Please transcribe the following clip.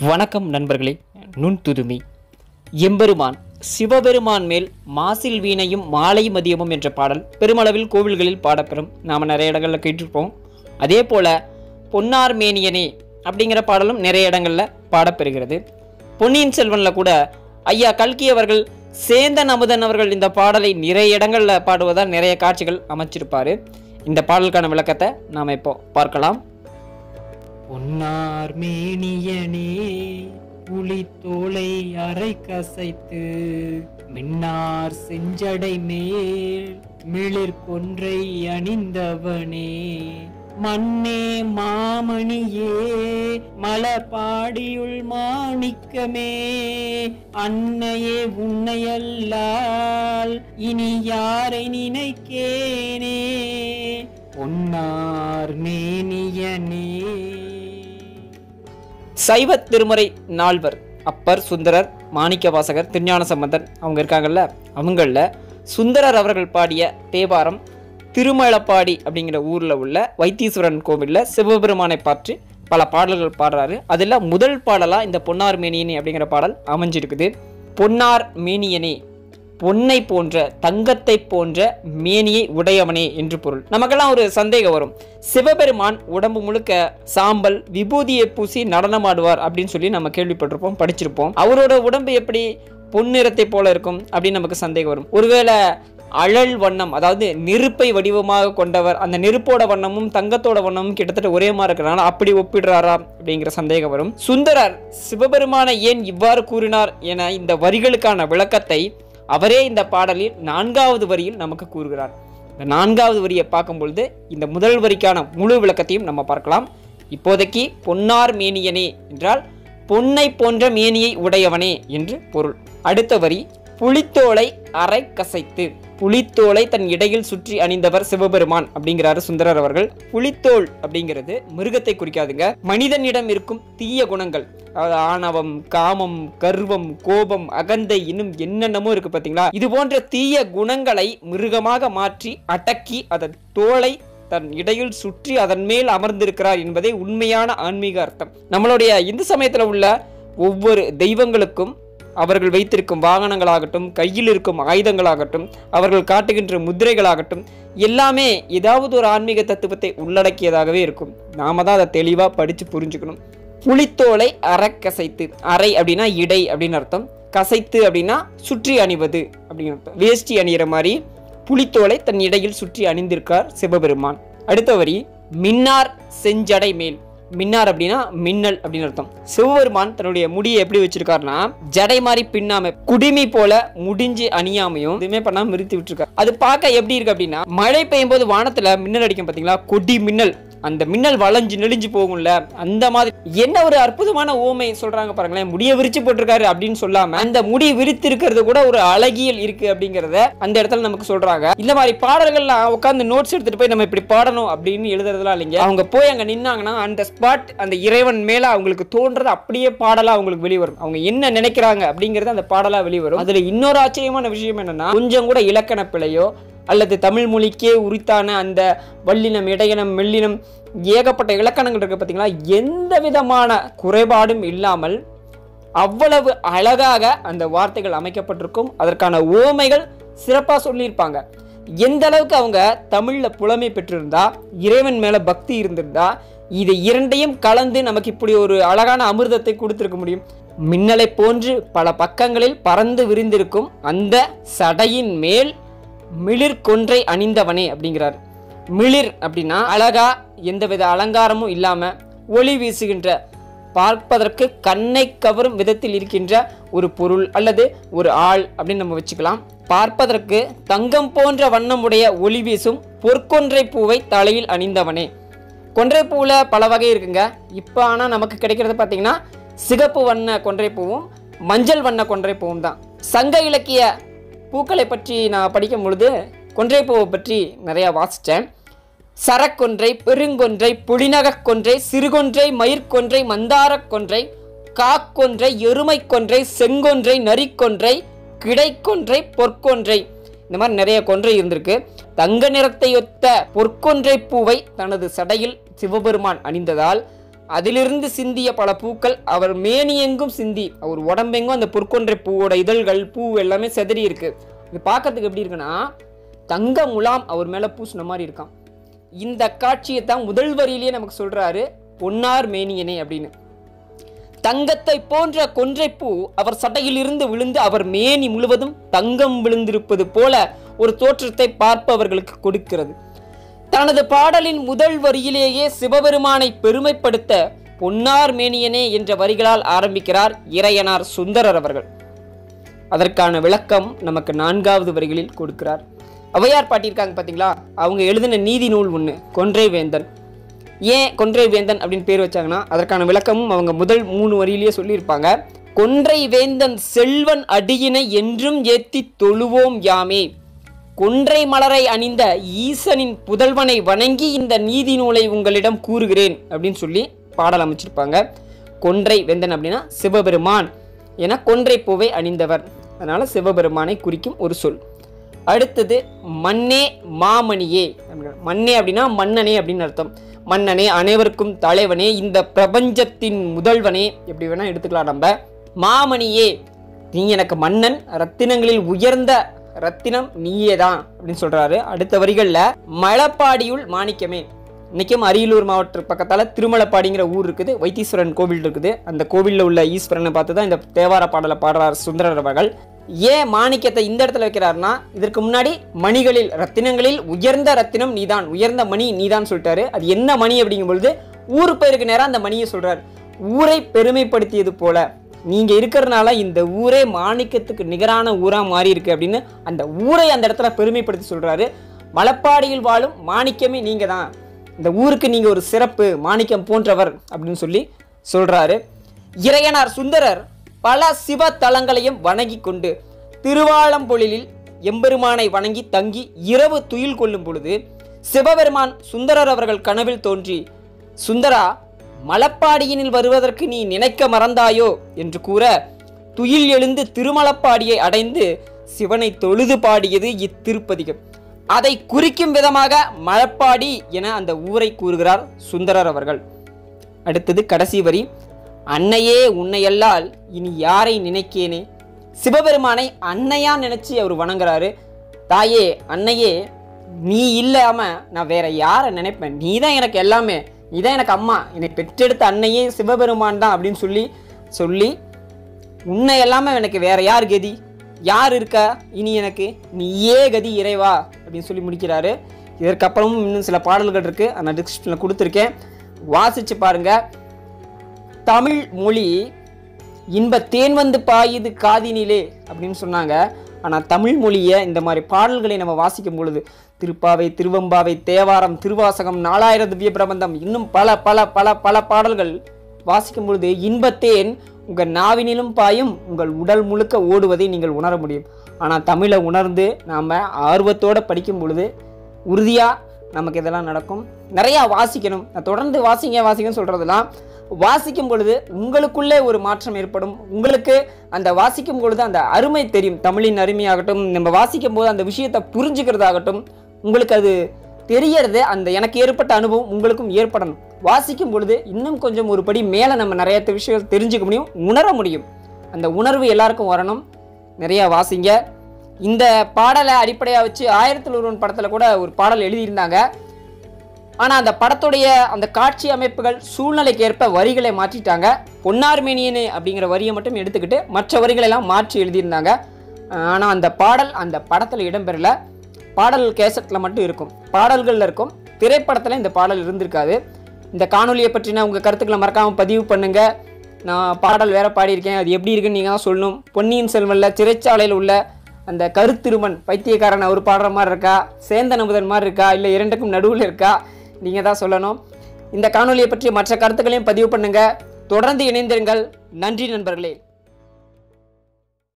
வணக்கம் நண்பர்களே நுண்துதுமி எம்பெருமான் சிவபெருமான் மேல் மாசில் வீணையும் மாலை மதியமும் என்ற பாடல் பெருமளவில் கோவில்களில் பாடப்பெறும் நாம் நிறைய இடங்களில் கேட்டிருப்போம் அதே போல பொன்னார் மேனியனே அப்படிங்கிற பாடலும் நிறைய இடங்களில் பாடப்பெறுகிறது பொன்னியின் செல்வனில் கூட ஐயா கல்கி அவர்கள் சேந்தன் அமுதன் அவர்கள் இந்த பாடலை நிறைய இடங்களில் பாடுவதால் நிறைய காட்சிகள் அமைச்சிருப்பார் இந்த பாடலுக்கான விளக்கத்தை நாம் இப்போ பார்க்கலாம் பொன்னார் மேனியனே புலித்தோலை அரை கசைத்து மின்னார் செஞ்சடை மேல் மிளிர் கொன்றை அணிந்தவனே மண்ணே மாமணியே மலபாடியுள் மாணிக்கமே அன்னையே உன்னையல்லால் இனி யாரை நினைக்கேனே பொன்னார் மேனியனே சைவ திருமுறை நால்வர் அப்பர் சுந்தரர் மாணிக்கவாசகர் திருஞான சம்பந்தர் அவங்க இருக்காங்கல்ல அவங்களில் சுந்தரர் அவர்கள் பாடிய தேவாரம் திருமலப்பாடி அப்படிங்கிற ஊரில் உள்ள வைத்தீஸ்வரன் கோவிலில் சிவபெருமானை பற்றி பல பாடல்கள் பாடுறாரு அதில் முதல் பாடலாக இந்த பொன்னார் மேனியனே அப்படிங்கிற பாடல் அமைஞ்சிருக்குது பொன்னார் மேனியனே பொன்னை போன்ற தங்கத்தை போன்ற மேனியை உடையவனே என்று பொருள் நமக்கெல்லாம் ஒரு சந்தேகம் வரும் சிவபெருமான் உடம்பு முழுக்க சாம்பல் விபூதியை பூசி நடனமாடுவார் அப்படின்னு சொல்லி நம்ம கேள்விப்பட்டிருப்போம் படிச்சிருப்போம் அவரோட உடம்பு எப்படி பொன்னிறத்தை போல இருக்கும் அப்படின்னு நமக்கு சந்தேகம் வரும் ஒருவேளை அழல் வண்ணம் அதாவது நெருப்பை வடிவமாக கொண்டவர் அந்த நெருப்போட வண்ணமும் தங்கத்தோட வண்ணமும் கிட்டத்தட்ட ஒரே மாதிரி இருக்கிறனால அப்படி ஒப்பிடுறாரா அப்படிங்கிற சந்தேகம் வரும் சுந்தரர் சிவபெருமானை ஏன் இவ்வாறு கூறினார் என இந்த வரிகளுக்கான விளக்கத்தை அவரே இந்த பாடலில் நான்காவது வரியில் நமக்கு கூறுகிறார் இந்த நான்காவது வரியை பார்க்கும் பொழுது இந்த முதல் வரிக்கான முழு விளக்கத்தையும் நம்ம பார்க்கலாம் இப்போதைக்கு பொன்னார் மேனியனே என்றால் பொன்னை போன்ற மேனியை உடையவனே என்று பொருள் அடுத்த வரி புலித்தோலை அரை கசைத்து புலித்தோலை தன் இடையில் சுற்றி அணிந்தவர் சிவபெருமான் அப்படிங்கிறாரு சுந்தரர் அவர்கள் புலித்தோல் அப்படிங்கிறது மிருகத்தை குறிக்காதுங்க மனிதனிடம் இருக்கும் தீய குணங்கள் அதாவது ஆணவம் காமம் கர்வம் கோபம் அகந்தை இன்னும் என்னென்னமோ இருக்கு பாத்தீங்களா இது போன்ற தீய குணங்களை மிருகமாக மாற்றி அடக்கி அதன் தோலை தன் இடையில் சுற்றி அதன் மேல் அமர்ந்திருக்கிறார் என்பதே உண்மையான ஆன்மீக அர்த்தம் நம்மளுடைய இந்து சமயத்தில் உள்ள ஒவ்வொரு தெய்வங்களுக்கும் அவர்கள் வைத்திருக்கும் வாகனங்களாகட்டும் கையில் இருக்கும் ஆயுதங்களாகட்டும் அவர்கள் காட்டுகின்ற முத்திரைகளாகட்டும் எல்லாமே ஏதாவது ஒரு ஆன்மீக தத்துவத்தை உள்ளடக்கியதாகவே இருக்கும் நாம தான் அதை தெளிவாக படித்து புரிஞ்சுக்கணும் புலித்தோலை அறக்கசைத்து அறை அப்படின்னா இடை அப்படின்னு அர்த்தம் கசைத்து அப்படின்னா சுற்றி அணிவது அப்படின்னு அர்த்தம் வேஷ்டி அணிகிற மாதிரி புலித்தோலை தன் இடையில் சுற்றி அணிந்திருக்கார் சிவபெருமான் அடுத்த வரி மின்னார் செஞ்சடை மேல் மின்னார் அப்படின்னா மின்னல் அப்படின்னு அர்த்தம் சிவபெருமான் தன்னுடைய முடியை எப்படி வச்சிருக்காருன்னா ஜடை மாதிரி பின்னாம குடிமி போல முடிஞ்சு அணியாமையும் எதுவுமே பண்ணாம நிறுத்தி விட்டுருக்காரு அது பார்க்க எப்படி இருக்கு அப்படின்னா மழை பெய்யும் போது வானத்துல மின்னல் அடிக்கும் பாத்தீங்களா கொடி மின்னல் அந்த மின்னல் வளைஞ்சு நெளிஞ்சு போகும்ல அந்த மாதிரி என்ன ஒரு அற்புதமான ஓமை சொல்றாங்க பாருங்களேன் முடிய விரிச்சு போட்டிருக்காரு அப்படின்னு சொல்லாம அந்த முடி விரித்து இருக்கிறது கூட ஒரு அழகியல் இருக்கு அப்படிங்கறத அந்த இடத்துல நமக்கு சொல்றாங்க இந்த மாதிரி பாடல்கள்லாம் உட்காந்து நோட்ஸ் எடுத்துட்டு போய் நம்ம இப்படி பாடணும் அப்படின்னு எழுதுறதுலாம் இல்லைங்க அவங்க போய் அங்க நின்னாங்கன்னா அந்த ஸ்பாட் அந்த இறைவன் மேல அவங்களுக்கு தோன்றது அப்படியே பாடலா அவங்களுக்கு வெளிவரும் அவங்க என்ன நினைக்கிறாங்க அப்படிங்கறது அந்த பாடலா வெளிவரும் அதுல இன்னொரு ஆச்சரியமான விஷயம் என்னன்னா கொஞ்சம் கூட இலக்கண பிழையோ அல்லது தமிழ் மொழிக்கே உரித்தான அந்த வல்லினம் இடையினம் மெல்லினம் ஏகப்பட்ட இலக்கணங்கள் இருக்கு பார்த்தீங்களா எந்த விதமான குறைபாடும் இல்லாமல் அவ்வளவு அழகாக அந்த வார்த்தைகள் அமைக்கப்பட்டிருக்கும் அதற்கான ஓமைகள் சிறப்பாக சொல்லியிருப்பாங்க எந்த அளவுக்கு அவங்க தமிழில் புலமை பெற்றிருந்தா இறைவன் மேலே பக்தி இருந்திருந்தா இது இரண்டையும் கலந்து நமக்கு இப்படி ஒரு அழகான அமிர்தத்தை கொடுத்திருக்க முடியும் மின்னலை போன்று பல பக்கங்களில் பறந்து விரிந்திருக்கும் அந்த சடையின் மேல் மிளிர் கொன்றை அணிந்தவனே அப்படிங்கிறார் மிளிர் அப்படின்னா அழகா எந்தவித அலங்காரமும் இல்லாம ஒளி வீசுகின்ற பார்ப்பதற்கு கண்ணை கவரும் விதத்தில் இருக்கின்ற ஒரு பொருள் அல்லது ஒரு ஆள் அப்படின்னு நம்ம வச்சுக்கலாம் பார்ப்பதற்கு தங்கம் போன்ற வண்ணமுடைய ஒளி வீசும் பொற்கொன்றை பூவை தலையில் அணிந்தவனே கொன்றை பூவில் பல வகை இருக்குங்க இப்போ ஆனால் நமக்கு கிடைக்கிறது பார்த்தீங்கன்னா சிகப்பு வண்ண கொன்றை பூவும் மஞ்சள் வண்ண கொன்றை பூவும் தான் சங்க இலக்கிய பூக்களை பற்றி நான் படிக்கும் பொழுது கொன்றை பூவை பற்றி நிறையா வாசித்தேன் சரக்கொன்றை பெருங்கொன்றை புலிநகக் கொன்றை சிறுகொன்றை மயிர்கொன்றை மந்தாரக் கொன்றை காக்கொன்றை எருமைக் கொன்றை செங்கொன்றை நரிக்கொன்றை கிடைக்கொன்றை பொற்கொன்றை இந்த மாதிரி நிறைய கொன்றை இருந்திருக்கு தங்க நிறத்தையொத்த பொற்கொன்றை பூவை தனது சடையில் சிவபெருமான் அணிந்ததால் அதிலிருந்து சிந்திய பல பூக்கள் அவர் மேனியெங்கும் சிந்தி அவர் உடம்பெங்கும் அந்த பொற்கொன்றை பூவோட இதழ்கள் பூ எல்லாமே செதறி இருக்கு இது பார்க்கறதுக்கு எப்படி இருக்குன்னா தங்க முலாம் அவர் மேலே பூசின மாதிரி இருக்கான் இந்த காட்சியை தான் முதல் வரியிலேயே நமக்கு சொல்றாரு பொன்னார் மேனியனே அப்படின்னு தங்கத்தை போன்ற கொன்றைப்பூ அவர் சட்டையிலிருந்து விழுந்து அவர் மேனி முழுவதும் தங்கம் விழுந்திருப்பது போல ஒரு தோற்றத்தை பார்ப்பவர்களுக்கு கொடுக்கிறது தனது பாடலின் முதல் வரியிலேயே சிவபெருமானை பெருமைப்படுத்த பொன்னார் மேனியனே என்ற வரிகளால் ஆரம்பிக்கிறார் இறையனார் சுந்தரர் அவர்கள் அதற்கான விளக்கம் நமக்கு நான்காவது வரிகளில் கொடுக்கிறார் ஔவையார் பாட்டியிருக்காங்க பார்த்தீங்களா அவங்க எழுதின நீதி நூல் ஒன்று கொன்றை வேந்தன் ஏன் கொன்றை வேந்தன் அப்படின்னு பேர் வச்சாங்கன்னா அதற்கான விளக்கமும் அவங்க முதல் மூணு வரியிலேயே சொல்லியிருப்பாங்க கொன்றை வேந்தன் செல்வன் அடியினை என்றும் ஏத்தி தொழுவோம் யாமே கொன்றை மலரை அணிந்த ஈசனின் புதல்வனை வணங்கி இந்த நீதி நூலை உங்களிடம் கூறுகிறேன் அப்படின்னு சொல்லி பாடல் அமைச்சிருப்பாங்க கொன்றை வேந்தன் அப்படின்னா சிவபெருமான் என கொன்றை பூவை அணிந்தவர் அதனால சிவபெருமானை குறிக்கும் ஒரு சொல் அடுத்தது மண்ணே மாமணியே அப்படிங்கிற- மண்ணே அப்படின்னா மன்னனே அப்படின்னு அர்த்தம் மன்னனே அனைவருக்கும் தலைவனே இந்த பிரபஞ்சத்தின் முதல்வனே எப்படி வேணா எடுத்துக்கலாம் நம்ம மாமணியே நீ எனக்கு மன்னன் ரத்தினங்களில் உயர்ந்த ரத்தினம் நீயே தான் அப்படின்னு சொல்றாரு அடுத்த வரிகளில் மலப்பாடியுள் மாணிக்கமே இன்னைக்கும் அரியலூர் மாவட்ட பக்கத்தால் திருமலப்பாடிங்கிற ஊர் இருக்குது வைத்தீஸ்வரன் கோவில் இருக்குது அந்த கோவிலில் உள்ள ஈஸ்வரனை பார்த்து தான் இந்த தேவார பாடலை பாடுறார் சுந்தரர் அவர்கள் ஏன் மாணிக்கத்தை இந்த இடத்துல வைக்கிறாருன்னா இதற்கு முன்னாடி மணிகளில் ரத்தினங்களில் உயர்ந்த ரத்தினம் நீதான் உயர்ந்த மணி நீதான் சொல்லிட்டாரு அது என்ன மணி அப்படிங்கும் பொழுது ஊர் பேருக்கு நேரம் அந்த மணியை சொல்றாரு ஊரை பெருமைப்படுத்தியது போல நீங்க இருக்கிறதுனால இந்த ஊரே மாணிக்கத்துக்கு நிகரான ஊரா மாறி இருக்கு அப்படின்னு அந்த ஊரை அந்த இடத்துல பெருமைப்படுத்தி சொல்றாரு மலப்பாடியில் வாழும் மாணிக்கமே நீங்க தான் இந்த ஊருக்கு நீங்க ஒரு சிறப்பு மாணிக்கம் போன்றவர் அப்படின்னு சொல்லி சொல்றாரு இறையனார் சுந்தரர் பல சிவ தலங்களையும் வணங்கி கொண்டு திருவாளம்பொழிலில் எம்பெருமானை வணங்கி தங்கி இரவு துயில் கொள்ளும் பொழுது சிவபெருமான் சுந்தரர் அவர்கள் கனவில் தோன்றி சுந்தரா மலப்பாடியினில் வருவதற்கு நீ நினைக்க மறந்தாயோ என்று கூற துயில் எழுந்து திருமலப்பாடியை அடைந்து சிவனை தொழுது பாடியது இத்திருப்பதிகம் அதை குறிக்கும் விதமாக மலப்பாடி என அந்த ஊரை கூறுகிறார் சுந்தரர் அவர்கள் அடுத்தது கடைசி வரி அன்னையே உன்னையல்லால் இனி யாரை நினைக்கேனே சிவபெருமானை அன்னையா நினைச்சு அவர் வணங்குறாரு தாயே அன்னையே நீ இல்லாம நான் வேற யாரை நினைப்பேன் நீ தான் எனக்கு எல்லாமே நீ தான் எனக்கு அம்மா என்னை பெற்றெடுத்த அன்னையே சிவபெருமான் தான் அப்படின்னு சொல்லி சொல்லி உன்னை எல்லாமே எனக்கு வேற யார் கதி யார் இருக்கா இனி எனக்கு நீயே கதி இறைவா அப்படின்னு சொல்லி முடிக்கிறாரு இதற்கப்புறமும் இன்னும் சில பாடல்கள் இருக்கு நான் டிஸ்கிரிப்ஷனில் கொடுத்துருக்கேன் வாசிச்சு பாருங்க தமிழ் மொழி இன்ப தேன் வந்து பாயுது காதினிலே அப்படின்னு சொன்னாங்க ஆனால் தமிழ் மொழியை இந்த மாதிரி பாடல்களை நம்ம வாசிக்கும் பொழுது திருப்பாவை திருவம்பாவை தேவாரம் திருவாசகம் நாலாயிர திவ்ய பிரபந்தம் இன்னும் பல பல பல பல பாடல்கள் வாசிக்கும் பொழுது இன்பத்தேன் உங்கள் நாவினிலும் பாயும் உங்கள் உடல் முழுக்க ஓடுவதை நீங்கள் உணர முடியும் ஆனால் தமிழை உணர்ந்து நாம் ஆர்வத்தோடு படிக்கும் பொழுது உறுதியாக நமக்கு இதெல்லாம் நடக்கும் நிறையா வாசிக்கணும் நான் தொடர்ந்து வாசிங்க வாசிங்கன்னு சொல்கிறதெல்லாம் வாசிக்கும் பொழுது உங்களுக்குள்ளே ஒரு மாற்றம் ஏற்படும் உங்களுக்கு அந்த வாசிக்கும் பொழுது அந்த அருமை தெரியும் தமிழின் அருமையாகட்டும் நம்ம வாசிக்கும் போது அந்த விஷயத்தை புரிஞ்சுக்கிறதாகட்டும் உங்களுக்கு அது தெரியறது அந்த எனக்கு ஏற்பட்ட அனுபவம் உங்களுக்கும் ஏற்படணும் வாசிக்கும் பொழுது இன்னும் கொஞ்சம் ஒரு படி மேலே நம்ம நிறைய விஷயம் தெரிஞ்சுக்க முடியும் உணர முடியும் அந்த உணர்வு எல்லாருக்கும் வரணும் நிறையா வாசிங்க இந்த பாடலை அடிப்படையாக வச்சு ஆயிரத்தில் ஒருவன் படத்தில் கூட ஒரு பாடல் எழுதியிருந்தாங்க ஆனால் அந்த படத்துடைய அந்த காட்சி அமைப்புகள் சூழ்நிலைக்கு ஏற்ப வரிகளை மாற்றிட்டாங்க பொன்னார்மேனியனு அப்படிங்கிற வரியை மட்டும் எடுத்துக்கிட்டு மற்ற வரிகளெல்லாம் மாற்றி எழுதியிருந்தாங்க ஆனால் அந்த பாடல் அந்த படத்தில் இடம்பெறல பாடல் கேசட்டில் மட்டும் இருக்கும் பாடல்களில் இருக்கும் திரைப்படத்தில் இந்த பாடல் இருந்திருக்காது இந்த காணொலியை பற்றின உங்கள் கருத்துக்களை மறக்காமல் பதிவு பண்ணுங்கள் நான் பாடல் வேற பாடியிருக்கேன் அது எப்படி இருக்குன்னு நீங்கள் தான் சொல்லணும் பொன்னியின் செல்வனில் சிறைச்சாலையில் உள்ள அந்த கருத்திருமன் பைத்தியக்காரன் அவர் பாடுற மாதிரி இருக்கா சேந்தன் அமுதன் மாதிரி இருக்கா இல்லை இரண்டுக்கும் நடுவில் இருக்கா நீங்கள் தான் சொல்லணும் இந்த காணொலியை பற்றி மற்ற கருத்துக்களையும் பதிவு பண்ணுங்கள் தொடர்ந்து இணைந்திருங்கள் நன்றி நண்பர்களே